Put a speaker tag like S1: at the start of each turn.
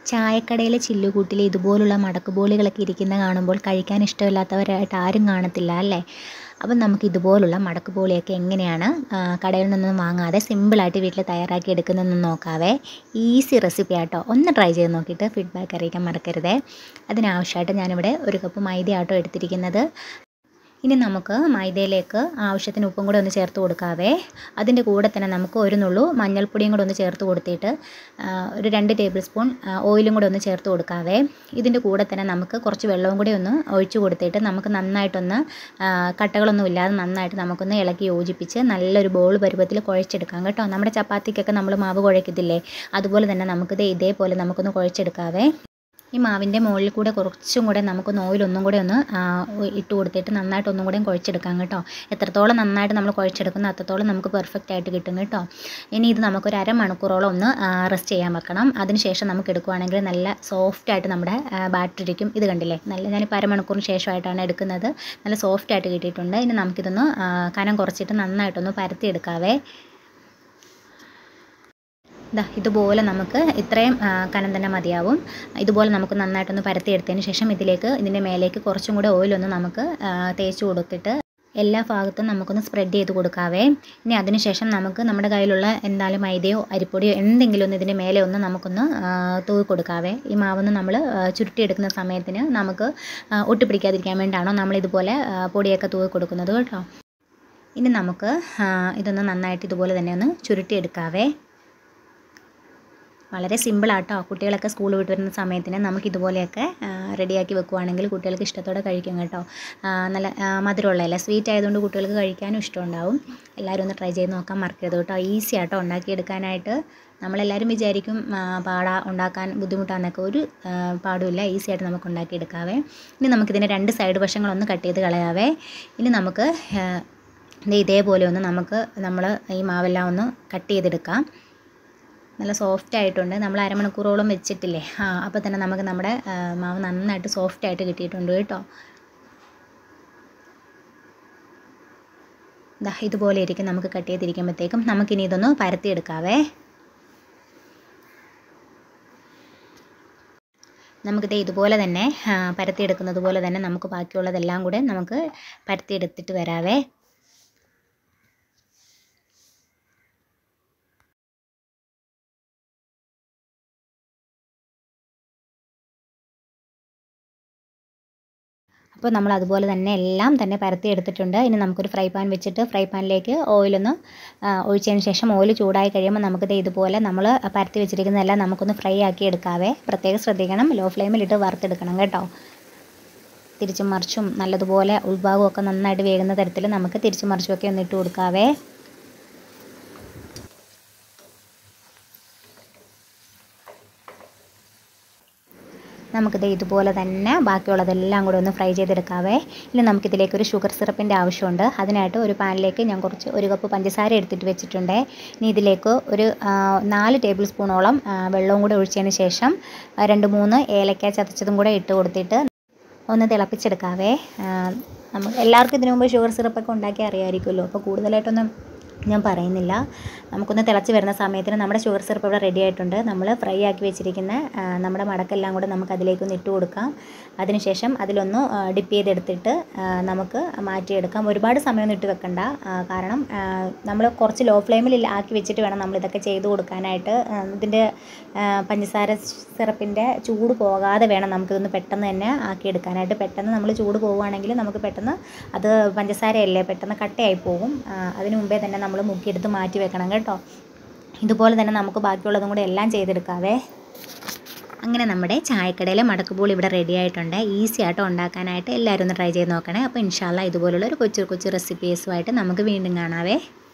S1: ചായക്കടയിലെ ചില്ലുകൂട്ടിൽ ഇതുപോലുള്ള മടക്ക് ബോളികളൊക്കെ ഇരിക്കുന്ന കാണുമ്പോൾ കഴിക്കാൻ ഇഷ്ടമില്ലാത്തവരായിട്ട് ആരും കാണത്തില്ല അല്ലേ അപ്പം നമുക്ക് ഇതുപോലുള്ള മടക്ക് ബോളിയൊക്കെ എങ്ങനെയാണ് ആ, കടയിൽ നിന്നും വാങ്ങാതെ സിമ്പിളായിട്ട് വീട്ടിൽ തയ്യാറാക്കി എടുക്കുന്നതെന്ന് നോക്കാവേ ഈസി റെസിപ്പി ആട്ടോ ഒന്ന് ട്രൈ ചെയ്ത് നോക്കിയിട്ട് ഫീഡ്ബാക്ക് അറിയിക്കാൻ മറക്കരുതേ അതിനാവശ്യമായിട്ട് ഞാനിവിടെ ഒരു കപ്പ് മൈദ ആട്ടോ എടുത്തിരിക്കുന്നത് ഇനി നമുക്ക് മൈദയിലേക്ക് ആവശ്യത്തിന് ഉപ്പും കൂടെ ഒന്ന് ചേർത്ത് കൊടുക്കാവേ അതിൻ്റെ കൂടെ തന്നെ നമുക്ക് ഒരു നുള്ളു മഞ്ഞൾപ്പൊടിയും കൂടെ ഒന്ന് ചേർത്ത് കൊടുത്തിട്ട് ആ, ഒരു രണ്ട് ടേബിൾ സ്പൂൺ ആ, ഓയിലും കൂടെ ഒന്ന് ചേർത്ത് കൊടുക്കാവേ ഇതിൻ്റെ കൂടെ തന്നെ നമുക്ക് കുറച്ച് വെള്ളവും കൂടി ഒന്ന് ഒഴിച്ച് കൊടുത്തിട്ട് നമുക്ക് നന്നായിട്ടൊന്ന് ആ, കട്ടകളൊന്നും ഇല്ലാതെ നന്നായിട്ട് നമുക്കൊന്ന് ഇളക്കി യോജിപ്പിച്ച് നല്ലൊരു ബോൾ പരുവത്തിൽ കുഴച്ചെടുക്കാം കേട്ടോ നമ്മുടെ ചപ്പാത്തിക്കൊക്കെ നമ്മൾ മാവ് കുഴക്കത്തില്ലേ അതുപോലെ തന്നെ നമുക്കിത് ഇതേപോലെ നമുക്കൊന്ന് കുഴച്ചെടുക്കാവേ ഈ മാവിൻ്റെ മുകളിൽ കൂടെ കുറച്ചും കൂടെ നമുക്കൊന്ന് ഓയിൽ ഒന്നും കൂടെ ഒന്ന് ആ, ഇട്ട് കൊടുത്തിട്ട് നന്നായിട്ട് ഒന്നും കൂടെ കുഴച്ചെടുക്കാം കേട്ടോ എത്രത്തോളം നന്നായിട്ട് നമ്മൾ കുഴച്ചെടുക്കുന്നോ അത്രത്തോളം നമുക്ക് പെർഫെക്റ്റ് ആയിട്ട് കിട്ടും കേട്ടോ ഇനി ഇത് നമുക്കൊരു അരമണിക്കൂറോളം ഒന്ന് റെസ്റ്റ് ചെയ്യാൻ വെക്കണം അതിനുശേഷം നമുക്ക് എടുക്കുവാണെങ്കിൽ നല്ല സോഫ്റ്റ് ആയിട്ട് നമ്മുടെ ബാറ്റർ ഇരിക്കും ഇത് കണ്ടില്ലേ നല്ല ഞാനിപ്പോൾ അരമണിക്കൂറിന് ശേഷമായിട്ടാണ് എടുക്കുന്നത് നല്ല സോഫ്റ്റ് ആയിട്ട് കിട്ടിയിട്ടുണ്ട് ഇനി നമുക്കിതൊന്ന് ആ, കനം കുറച്ചിട്ട് നന്നായിട്ടൊന്ന് പരത്തിയെടുക്കാവേ ദാ ഇതുപോലെ നമുക്ക് ഇത്രയും ആ, കനം തന്നെ മതിയാവും ഇതുപോലെ നമുക്ക് നന്നായിട്ടൊന്ന് പരത്തിയെടുത്തതിന് ശേഷം ഇതിലേക്ക് ഇതിൻ്റെ മേലേക്ക് കുറച്ചും കൂടെ ഓയിലൊന്ന് നമുക്ക് ആ, തേച്ച് കൊടുത്തിട്ട് എല്ലാ ഭാഗത്തും നമുക്കൊന്ന് സ്പ്രെഡ് ചെയ്ത് കൊടുക്കാവേ ഇനി അതിനുശേഷം നമുക്ക് നമ്മുടെ കയ്യിലുള്ള എന്തായാലും മൈദയോ അരിപ്പൊടിയോ എന്തെങ്കിലും ഒന്ന് ഇതിൻ്റെ മേലെ ഒന്ന് നമുക്കൊന്ന് ആ, തൂവി കൊടുക്കാവേ ഈ മാവൊന്ന് നമ്മൾ ആ, ചുരുട്ടിയെടുക്കുന്ന സമയത്തിന് നമുക്ക് ആ, ഒട്ടിപ്പിടിക്കാതിരിക്കാൻ വേണ്ടിയാണോ നമ്മൾ ഇതുപോലെ ആ, പൊടിയൊക്കെ തൂവി കൊടുക്കുന്നത് കേട്ടോ ഇനി നമുക്ക് ആ, ഇതൊന്ന് നന്നായിട്ട് ഇതുപോലെ തന്നെ ഒന്ന് ചുരുട്ടിയെടുക്കാവേ വളരെ സിമ്പിളാട്ടോ കുട്ടികളൊക്കെ സ്കൂൾ വിട്ട് വരുന്ന സമയത്തിന് നമുക്ക് ഇതുപോലെയൊക്കെ ആ, റെഡിയാക്കി വെക്കുവാണെങ്കിൽ കുട്ടികൾക്ക് ഇഷ്ടത്തോടെ കഴിക്കും കേട്ടോ ആ, നല്ല ആ, മധുരമുള്ളതല്ല സ്വീറ്റ് ആയതുകൊണ്ട് കുട്ടികൾക്ക് കഴിക്കാനും ഇഷ്ടമുണ്ടാവും എല്ലാവരും ഒന്ന് ട്രൈ ചെയ്ത് നോക്കാൻ മറക്കരുത് കേട്ടോ ഈസി ആട്ടോ ഉണ്ടാക്കിയെടുക്കാനായിട്ട് നമ്മളെല്ലാവരും വിചാരിക്കും ആ, പാടാ ഉണ്ടാക്കാൻ ബുദ്ധിമുട്ടാണെന്നൊക്കെ ഒരു ആ, പാടുമില്ല ഈസി ആയിട്ട് നമുക്ക് ഉണ്ടാക്കിയെടുക്കാവേ ഇനി നമുക്കിതിൻ്റെ രണ്ട് സൈഡ് വശങ്ങളൊന്ന് കട്ട് ചെയ്ത് കളയാവേ ഇനി നമുക്ക് ആ, ദേ ഇതേപോലെ ഒന്ന് നമുക്ക് നമ്മൾ ഈ മാവെല്ലാം ഒന്ന് കട്ട് ചെയ്തെടുക്കാം നല്ല സോഫ്റ്റ് ആയിട്ടുണ്ട് നമ്മൾ അരമണിക്കൂറോളം വെച്ചിട്ടില്ലേ ആ അപ്പോൾ തന്നെ നമുക്ക് നമ്മുടെ ആ, മാവ് നന്നായിട്ട് സോഫ്റ്റ് ആയിട്ട് കിട്ടിയിട്ടുണ്ട് കേട്ടോ ദാ ഇതുപോലെ ഇരിക്കും നമുക്ക് കട്ട് ചെയ്തിരിക്കുമ്പോഴത്തേക്കും നമുക്കിനി ഇതൊന്ന് പരത്തിയെടുക്കാവേ നമുക്കിത് ഇതുപോലെ തന്നെ ആ, പരത്തിയെടുക്കുന്നത് പോലെ തന്നെ നമുക്ക് ബാക്കിയുള്ളതെല്ലാം കൂടെ നമുക്ക് പരത്തിയെടുത്തിട്ട് വരാവേ അപ്പോൾ നമ്മൾ അതുപോലെ തന്നെ എല്ലാം തന്നെ പരത്തി എടുത്തിട്ടുണ്ട് ഇനി നമുക്കൊരു ഫ്രൈ പാൻ വെച്ചിട്ട് ഫ്രൈ പാനിലേക്ക് ഓയിലൊന്ന് ആ, ഒഴിച്ചതിന് ശേഷം ഓയിൽ ചൂടായി കഴിയുമ്പോൾ നമുക്കിത് ഇതുപോലെ നമ്മൾ പരത്തി വെച്ചിരിക്കുന്നതെല്ലാം നമുക്കൊന്ന് ഫ്രൈ ആക്കി എടുക്കാവേ പ്രത്യേകം ശ്രദ്ധിക്കണം ലോ ഫ്ലെയിമിലിട്ട് വറുത്തെടുക്കണം കേട്ടോ തിരിച്ചും മറിച്ചും നല്ലതുപോലെ ഉൾഭാഗമൊക്കെ നന്നായിട്ട് വേകുന്ന തരത്തിൽ നമുക്ക് തിരിച്ചും മറിച്ചുമൊക്കെ ഒന്ന് ഇട്ട് കൊടുക്കാവേ നമുക്കിത് ഇതുപോലെ തന്നെ ബാക്കിയുള്ളതെല്ലാം കൂടെ ഒന്ന് ഫ്രൈ ചെയ്തെടുക്കാവേ ഇനി നമുക്കിതിലേക്ക് ഒരു ഷുഗർ സിറപ്പിൻ്റെ ആവശ്യമുണ്ട് അതിനായിട്ട് ഒരു പാനിലേക്ക് ഞാൻ കുറച്ച് ഒരു കപ്പ് പഞ്ചസാര എടുത്തിട്ട് വെച്ചിട്ടുണ്ട് ഇനി ഇതിലേക്ക് ഒരു ആ, നാല് ടേബിൾ സ്പൂണോളം ആ, വെള്ളവും കൂടെ ഒഴിച്ചതിന് ശേഷം ആ, രണ്ട് മൂന്ന് ഏലക്ക ചതച്ചതും കൂടെ ഇട്ട് കൊടുത്തിട്ട് ഒന്ന് തിളപ്പിച്ചെടുക്കാവേ ആ, നമുക്ക് എല്ലാവർക്കും ഇതിനു മുമ്പ് ഷുഗർ സിറപ്പൊക്കെ ഉണ്ടാക്കി അറിയാമായിരിക്കുമല്ലോ അപ്പോൾ കൂടുതലായിട്ടൊന്നും ഞാൻ പറയുന്നില്ല നമുക്കൊന്ന് തിളച്ച് വരുന്ന സമയത്തിന് നമ്മുടെ ഷുഗർ സിറപ്പ് ഇവിടെ റെഡി ആയിട്ടുണ്ട് നമ്മൾ ഫ്രൈ ആക്കി വെച്ചിരിക്കുന്ന ആ, നമ്മുടെ മടക്കെല്ലാം കൂടെ നമുക്ക് അതിലേക്കൊന്ന് ഇട്ട് കൊടുക്കാം അതിനുശേഷം അതിലൊന്ന് ഡിപ്പ് ചെയ്തെടുത്തിട്ട് ആ, നമുക്ക് മാറ്റിയെടുക്കാം ഒരുപാട് സമയമൊന്നും ഇട്ട് വെക്കണ്ട ആ, കാരണം നമ്മൾ കുറച്ച് ലോ ഫ്ലെയിമിൽ ആക്കി വെച്ചിട്ട് വേണം നമ്മൾ ഇതൊക്കെ ചെയ്ത് കൊടുക്കാനായിട്ട് ആ, ഇതിൻ്റെ ആ, പഞ്ചസാര സിറപ്പിൻ്റെ ചൂട് പോകാതെ വേണം നമുക്കിതൊന്ന് പെട്ടെന്ന് തന്നെ ആക്കിയെടുക്കാനായിട്ട് പെട്ടെന്ന് നമ്മൾ ചൂട് പോവുകയാണെങ്കിൽ നമുക്ക് പെട്ടെന്ന് അത് പഞ്ചസാരയല്ലേ പെട്ടെന്ന് കട്ടയായി പോകും ആ, അതിന് മുമ്പേ തന്നെ നമ്മൾ മുക്കിയെടുത്ത് മാറ്റി വെക്കണം കേട്ടോ ഇതുപോലെ തന്നെ നമുക്ക് ബാക്കിയുള്ളതും കൂടെ എല്ലാം ചെയ്തെടുക്കാവേ അങ്ങനെ നമ്മുടെ ചായക്കടയിലെ മടക്കുപോൾ ഇവിടെ റെഡി ആയിട്ടുണ്ട് ഈസി ആയിട്ട് ഉണ്ടാക്കാനായിട്ട് എല്ലാവരും ഒന്ന് ട്രൈ ചെയ്ത് നോക്കണേ അപ്പോൾ ഇൻഷാല്ല ഇതുപോലുള്ള ഒരു കൊച്ചു കൊച്ചു റെസിപ്പീസുമായിട്ട് നമുക്ക് വീണ്ടും കാണാവേ